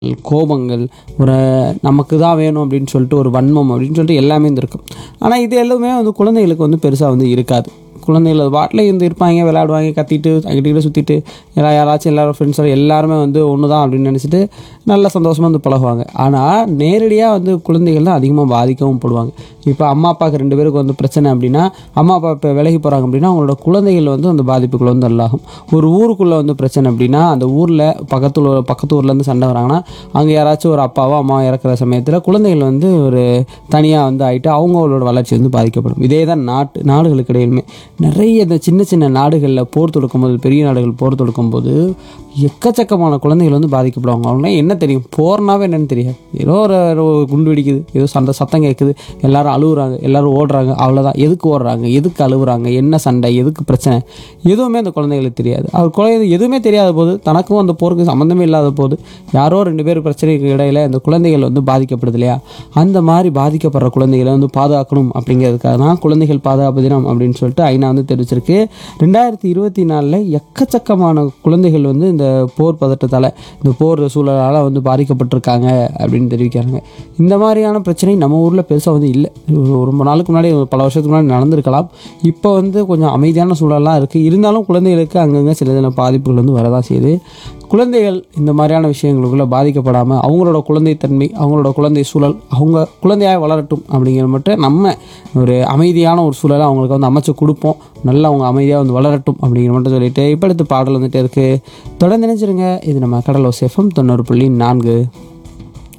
கோபங்கள் ஒரு நமக்கு தான் வேணும் அப்படின்னு சொல்லிட்டு ஒரு வன்மம் அப்படின்னு சொல்லிட்டு எல்லாமே இருந்திருக்கும் ஆனால் இது எல்லாமே வந்து குழந்தைகளுக்கு வந்து பெருசாக வந்து இருக்காது குழந்தைகள் அது பாட்டில் இருந்து இருப்பாங்க விளையாடுவாங்க கத்திட்டு அங்கிட்ட சுற்றிட்டு எல்லா யாராச்சும் எல்லாரும் ஃப்ரெண்ட்ஸோட எல்லாருமே வந்து ஒன்று தான் அப்படின்னு நினச்சிட்டு நல்ல சந்தோஷமாக வந்து பழகுவாங்க ஆனால் நேரடியாக வந்து குழந்தைகள் தான் அதிகமாக பாதிக்கவும் படுவாங்க இப்போ அம்மா அப்பாவுக்கு ரெண்டு பேருக்கு வந்து பிரச்சனை அப்படின்னா அம்மா அப்பா இப்போ விலகி போகிறாங்க அப்படின்னா அவங்களோட குழந்தைகள் வந்து அந்த பாதிப்புக்குள்ள வந்து உள்ளாகும் ஒரு ஊருக்குள்ளே வந்து பிரச்சனை அப்படின்னா அந்த ஊரில் பக்கத்து ஊர் பக்கத்து ஊர்லேருந்து சண்டை வராங்கன்னா அங்கே யாராச்சும் ஒரு அப்பாவோ அம்மாவோ இறக்குற சமயத்தில் குழந்தைகள் வந்து ஒரு தனியாக வந்து ஆகிட்டு அவங்களோட வளர்ச்சி வந்து பாதிக்கப்படும் இதே தான் நாட்டு நாடுகளுக்கு இடையிலுமே நிறைய இந்த சின்ன சின்ன நாடுகளில் போர் தொடுக்கும்போது பெரிய நாடுகள் போர் தொடுக்கும்போது எக்கச்சக்கமான குழந்தைகள் வந்து பாதிக்கப்படுவாங்க அவங்களாம் என்ன தெரியும் போர்னாவே என்னன்னு தெரியாது ஏதோ ஒரு ஒரு குண்டு வெடிக்குது ஏதோ சண்டை சத்தம் கேட்குது எல்லாரும் அழுகுறாங்க எல்லாரும் ஓடுறாங்க அவ்வளோதான் எதுக்கு ஓடுறாங்க எதுக்கு அழுகுறாங்க என்ன சண்டை எதுக்கு பிரச்சனை எதுவுமே அந்த குழந்தைகளுக்கு தெரியாது அவர் குழந்தை எதுவுமே தெரியாத போது தனக்கும் அந்த போருக்கு சம்மந்தமே இல்லாத போது யாரோ ரெண்டு பேர் பிரச்சனைக்கு இடையில இந்த குழந்தைகள் வந்து பாதிக்கப்படுது இல்லையா அந்த மாதிரி பாதிக்கப்படுற குழந்தைகளை வந்து பாதுகாக்கணும் அப்படிங்கிறதுக்காக தான் குழந்தைகள் பாதுகாப்பு தினம் அப்படின்னு சொல்லிட்டு ஐநா வந்து தெரிவிச்சிருக்கு ரெண்டாயிரத்தி இருபத்தி நாலில் எக்கச்சக்கமான குழந்தைகள் வந்து இந்த போர் பதட்டத்தால் இந்த போர் சூழலால் வந்து பாதிக்கப்பட்டிருக்காங்க அப்படின்னு தெரிவிக்கிறாங்க இந்த மாதிரியான பிரச்சனை நம்ம ஊரில் பெருசாக வந்து இல்லை ஒரு ரொம்ப நாளுக்கு முன்னாடி ஒரு பல வருஷத்துக்கு முன்னாடி நடந்திருக்கலாம் இப்போ வந்து கொஞ்சம் அமைதியான சூழலாம் இருக்குது இருந்தாலும் குழந்தைகளுக்கு அங்கங்கே சில சில பாதிப்புகள் வந்து வரதான் செய்யுது குழந்தைகள் இந்த மாதிரியான விஷயங்களுக்குள்ள பாதிக்கப்படாமல் அவங்களோட குழந்தைத்தன்மை அவங்களோட குழந்தை சூழல் அவங்க குழந்தையாக வளரட்டும் அப்படிங்கிற மட்டும் நம்ம ஒரு அமைதியான ஒரு சூழலை அவங்களுக்கு வந்து அமைச்சு கொடுப்போம் நல்லா அவங்க அமைதியாக வந்து வளரட்டும் அப்படிங்கிற மட்டும் சொல்லிட்டு இப்போ அடுத்து பாடல் வந்துட்டு இருக்குது தொடர்ந்து நினைச்சிருங்க இது நம்ம கடலோ சேஃபம் தொண்ணூறு புள்ளி நான்கு